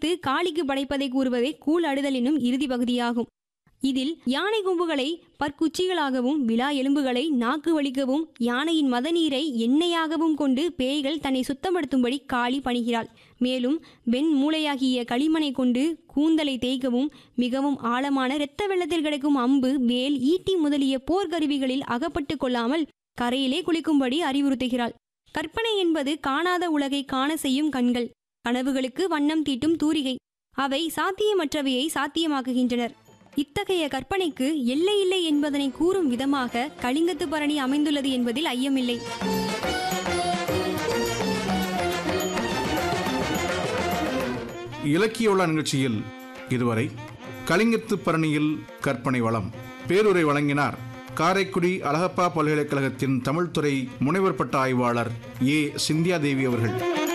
அறுத்து காளிக்கு படைப்பதை கூறுவதே கூழ் அடுதல் என்னும் இறுதி பகுதியாகும் இதில் யானை கொம்புகளை பற்குச்சிகளாகவும் விழா எலும்புகளை நாக்கு வலிக்கவும் யானையின் மதநீரை எண்ணெயாகவும் கொண்டு பேய்கள் தன்னை சுத்தப்படுத்தும்படி காளி பணிகிறாள் மேலும் வெண் மூளையாகிய களிமனை கொண்டு கூந்தலை தேய்க்கவும் மிகவும் ஆழமான இரத்த வெள்ளத்தில் கிடக்கும் அம்பு வேல் ஈட்டி முதலிய போர்க்கருவிகளில் அகப்பட்டு கொள்ளாமல் கரையிலே குளிக்கும்படி அறிவுறுத்துகிறாள் கற்பனை என்பது காணாத உலகை காண செய்யும் கண்கள் கனவுகளுக்கு வண்ணம் தீட்டும் தூரிகை அவை சாத்தியமற்றவையை சாத்தியமாக்குகின்றனர் இத்தகைய கற்பனைக்கு எல்லையில்லை என்பதனை கூறும் விதமாக கலிங்கத்து பரணி அமைந்துள்ளது என்பதில் ஐயமில்லை இலக்கிய உலா நிகழ்ச்சியில் இதுவரை கலிங்கத்து பரணியில் கற்பனை வளம் பேருரை வழங்கினார் காரைக்குடி அழகப்பா பல்கலைக்கழகத்தின் தமிழ்துறை முனைவர் பட்ட ஆய்வாளர் ஏ சிந்தியா தேவி அவர்கள்